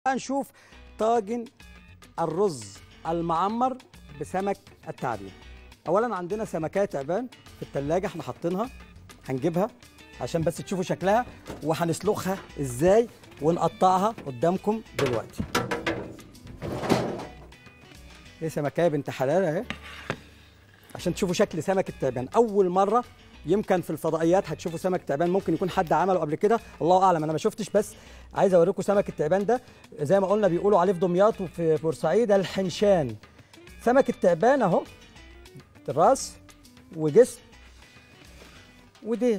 نشوف طاجن الرز المعمر بسمك التعبين اولا عندنا سمكيه تعبان في التلاجة احنا حاطينها هنجيبها عشان بس تشوفوا شكلها وهنسلخها ازاي ونقطعها قدامكم دلوقتي دي سمكيه بنت حلال اهي عشان تشوفوا شكل سمك التعبان اول مره يمكن في الفضائيات هتشوفوا سمك تعبان ممكن يكون حد عمله قبل كده الله اعلم انا ما شفتش بس عايز اوريكم سمك التعبان ده زي ما قلنا بيقولوا عليه في دمياط وفي بورسعيد الحنشان سمك التعبان اهو راس وجسم وديل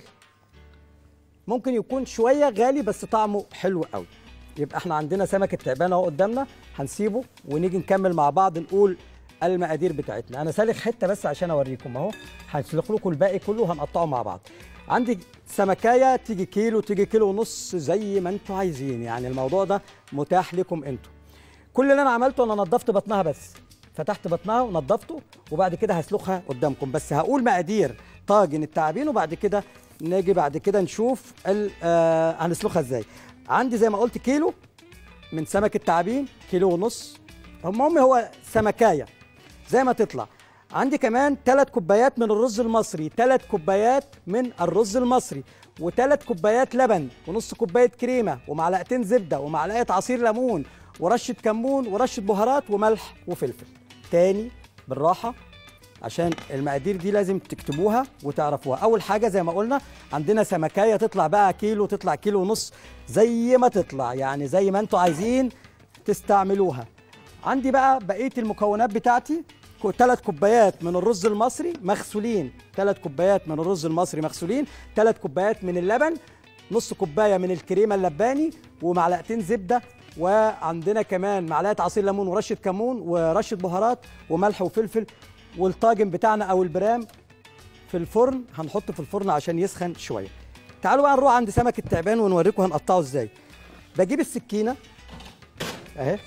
ممكن يكون شويه غالي بس طعمه حلو قوي يبقى احنا عندنا سمك التعبان اهو قدامنا هنسيبه ونيجي نكمل مع بعض نقول المقادير بتاعتنا انا سالخ حته بس عشان اوريكم اهو هنسلخ لكم الباقي كله وهنقطعه مع بعض عندي سمكايه تيجي كيلو تيجي كيلو ونص زي ما انتوا عايزين يعني الموضوع ده متاح لكم انتوا كل اللي انا عملته انا نظفت بطنها بس فتحت بطنها ونظفته وبعد كده هسلخها قدامكم بس هقول مقادير طاجن التعابين وبعد كده نيجي بعد كده نشوف ال- آه هنسلخها ازاي عندي زي ما قلت كيلو من سمك التعابين كيلو ونص المهم هو سمكايه زي ما تطلع عندي كمان ثلاث كوبايات من الرز المصري ثلاث كوبايات من الرز المصري وثلاث كوبايات لبن ونص كوبايه كريمه ومعلقتين زبده ومعلقه عصير ليمون ورشه كمون ورشه بهارات وملح وفلفل تاني بالراحه عشان المقادير دي لازم تكتبوها وتعرفوها اول حاجه زي ما قلنا عندنا سمكايه تطلع بقى كيلو تطلع كيلو ونص زي ما تطلع يعني زي ما انتوا عايزين تستعملوها عندي بقى بقيه المكونات بتاعتي ثلاث كوبايات من الرز المصري مغسولين ثلاث كوبايات من الرز المصري مغسولين ثلاث كوبايات من اللبن نص كوبايه من الكريمه اللباني ومعلقتين زبده وعندنا كمان معلقه عصير ليمون ورشه كمون ورشه بهارات وملح وفلفل والطاجن بتاعنا او البرام في الفرن هنحطه في الفرن عشان يسخن شويه تعالوا بقى نروح عند سمك التعبان ونوريكم هنقطعه ازاي بجيب السكينه اهي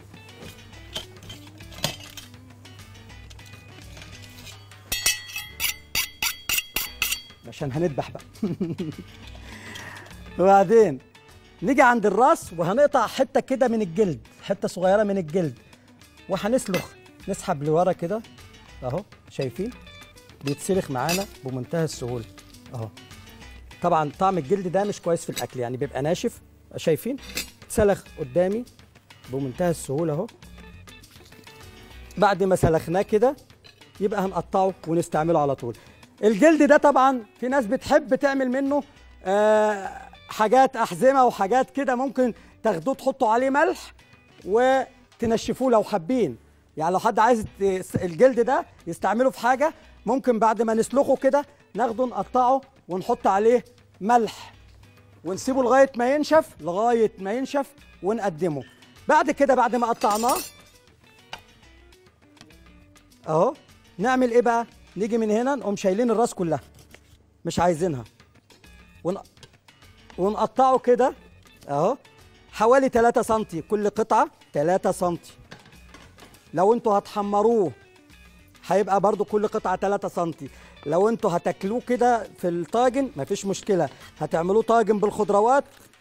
عشان هنذبح بقى وبعدين نيجي عند الراس وهنقطع حته كده من الجلد حته صغيره من الجلد وهنسلخ نسحب لورا كده اهو شايفين بيتسلخ معانا بمنتهى السهوله اهو طبعا طعم الجلد ده مش كويس في الاكل يعني بيبقى ناشف شايفين اتسلخ قدامي بمنتهى السهوله اهو بعد ما سلخناه كده يبقى هنقطعه ونستعمله على طول الجلد ده طبعا في ناس بتحب تعمل منه آه حاجات احزمه وحاجات كده ممكن تاخدوه تحطوا عليه ملح وتنشفوه لو حابين يعني لو حد عايز ت- الجلد ده يستعمله في حاجه ممكن بعد ما نسلخه كده ناخده نقطعه ونحط عليه ملح ونسيبه لغايه ما ينشف لغايه ما ينشف ونقدمه بعد كده بعد ما قطعناه اهو نعمل ايه بقى نيجي من هنا نقوم شايلين الراس كلها مش عايزينها ون... ونقطعه كده اهو حوالي 3 سم كل قطعه 3 سم لو انتوا هتحمروه هيبقى برضو كل قطعه 3 سم لو انتوا هتاكلوه كده في الطاجن مفيش مشكله هتعملوه طاجن بالخضروات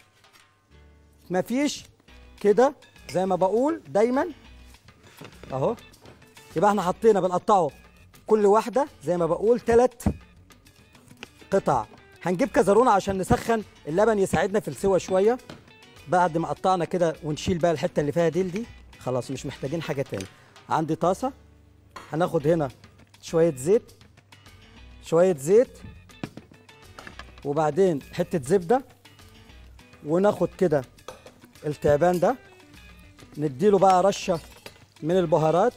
مفيش كده زي ما بقول دايما اهو يبقى احنا حطينا بنقطعه كل واحده زي ما بقول ثلاث قطع هنجيب كزرونه عشان نسخن اللبن يساعدنا في السوى شويه بعد ما قطعنا كده ونشيل بقى الحته اللي فيها ديل دي خلاص مش محتاجين حاجه تاني عندي طاسه هناخد هنا شويه زيت شويه زيت وبعدين حته زبده وناخد كده التعبان ده نديله بقى رشه من البهارات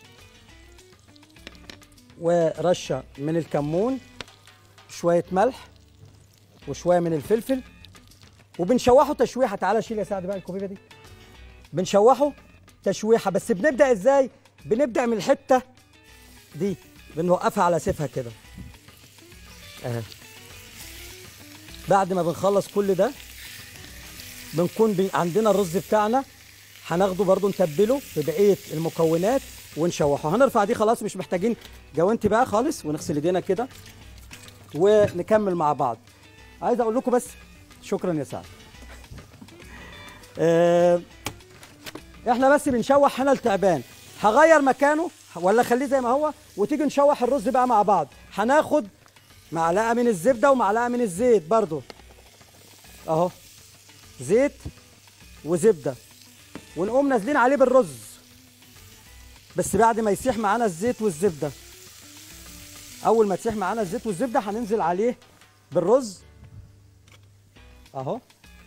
ورشه من الكمون شويه ملح وشويه من الفلفل وبنشوحه تشويحه تعالى شيل يا سعد بقى الكوبيبه دي بنشوحه تشويحه بس بنبدا ازاي بنبدا من الحته دي بنوقفها على سيفها كده اهي بعد ما بنخلص كل ده بنكون بي عندنا الرز بتاعنا هناخده برضو نتبله ببقيه المكونات ونشوحه هنرفع دي خلاص مش محتاجين جوانتي بقى خالص ونغسل ايدينا كده ونكمل مع بعض عايز اقول لكم بس شكرا يا سعد آه احنا بس بنشوح هنا التعبان هغير مكانه ولا خليه زي ما هو وتيجي نشوح الرز بقى مع بعض هناخد معلقه من الزبده ومعلقه من الزيت برضو اهو زيت وزبده ونقوم نازلين عليه بالرز بس بعد ما يسيح معانا الزيت والزبده اول ما تسيح معانا الزيت والزبده هننزل عليه بالرز اهو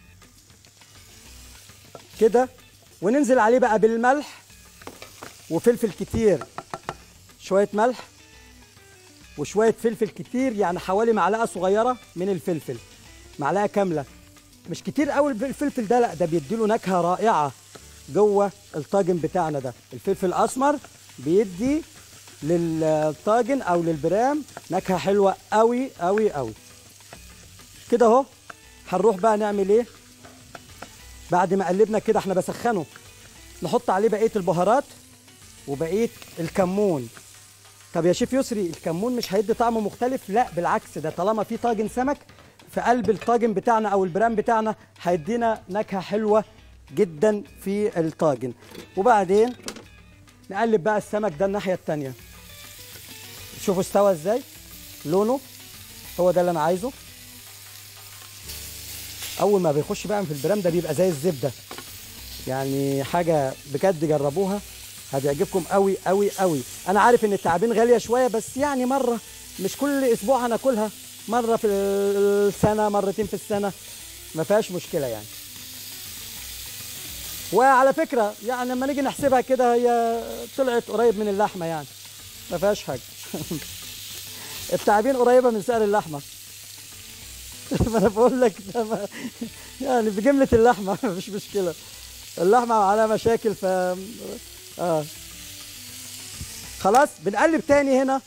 كده وننزل عليه بقى بالملح وفلفل كتير شويه ملح وشويه فلفل كتير يعني حوالي معلقه صغيره من الفلفل معلقه كامله مش كتير قوي الفلفل ده لا ده بيديله نكهه رائعه جوه الطاجن بتاعنا ده الفلفل الاسمر بيدي للطاجن او للبرام نكهه حلوه قوي قوي قوي كده اهو هنروح بقى نعمل ايه بعد ما قلبنا كده احنا بسخنه نحط عليه بقيه البهارات وبقيه الكمون طب يا شيف يسري الكمون مش هيدي طعم مختلف لا بالعكس ده طالما في طاجن سمك في قلب الطاجن بتاعنا او البرام بتاعنا هيدينا نكهه حلوه جدا في الطاجن وبعدين نقلب بقى السمك ده الناحيه التانيه شوفوا استوى ازاي لونه هو ده اللي انا عايزه اول ما بيخش بقى في البرام ده بيبقى زي الزبده يعني حاجه بجد جربوها هتعجبكم قوي قوي قوي انا عارف ان التعابين غاليه شويه بس يعني مره مش كل اسبوع هناكلها مره في السنه مرتين في السنه ما فيهاش مشكله يعني وعلى فكره يعني لما نيجي نحسبها كده هي طلعت قريب من اللحمه يعني ما فيهاش حاجه التعابين قريبه من سعر اللحمه ما انا بقول لك ده ما يعني بجمله اللحمه مش مشكله اللحمه عليها مشاكل ف اه خلاص بنقلب تاني هنا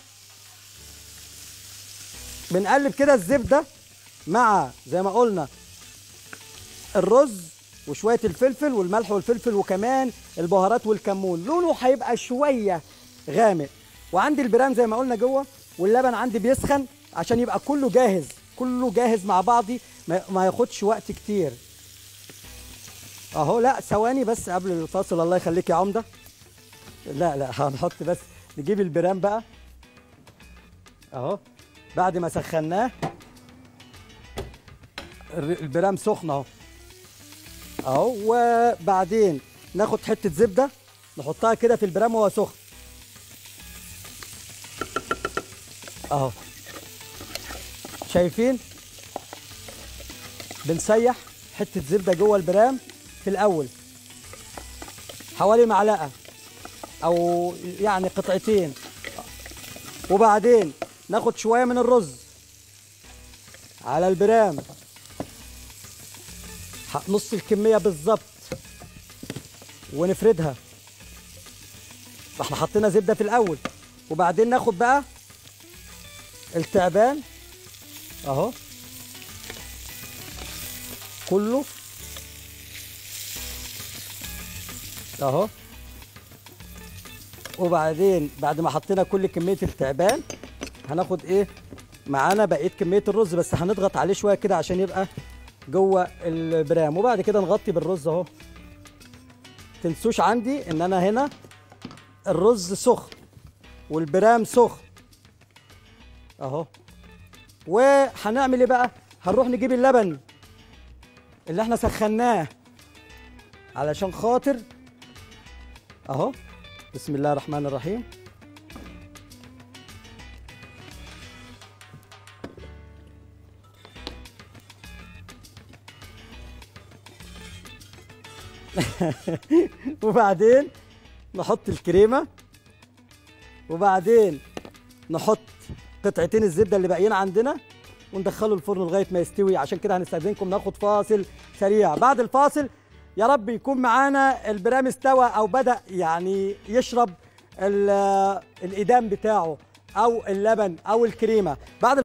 بنقلب كده الزبده مع زي ما قلنا الرز وشويه الفلفل والملح والفلفل وكمان البهارات والكمون لونه هيبقى شويه غامق وعندي البرام زي ما قلنا جوه واللبن عندي بيسخن عشان يبقى كله جاهز كله جاهز مع بعضي ما ياخدش وقت كتير اهو لا ثواني بس قبل الفاصل الله يخليك يا عمده لا لا هنحط بس نجيب البرام بقى اهو بعد ما سخناه البرام سخن اهو اهو وبعدين ناخد حته زبده نحطها كده في البرام وهو سخن اهو شايفين بنسيح حته زبده جوه البرام في الاول حوالي معلقه او يعني قطعتين وبعدين ناخد شويه من الرز على البرام نص الكميه بالظبط ونفردها احنا حطينا زبده في الاول وبعدين ناخد بقى التعبان اهو كله اهو وبعدين بعد ما حطينا كل كميه التعبان هناخد ايه معانا بقيه كميه الرز بس هنضغط عليه شويه كده عشان يبقى جوه البرام وبعد كده نغطي بالرز اهو تنسوش عندي ان انا هنا الرز سخن والبرام سخن اهو وهنعمل ايه بقى هنروح نجيب اللبن اللي احنا سخناه علشان خاطر اهو بسم الله الرحمن الرحيم وبعدين نحط الكريمه وبعدين نحط قطعتين الزبده اللي باقيين عندنا وندخله الفرن لغايه ما يستوي عشان كده هنستاذنكم ناخد فاصل سريع بعد الفاصل يا رب يكون معانا البرام استوى او بدا يعني يشرب الادام بتاعه او اللبن او الكريمه بعد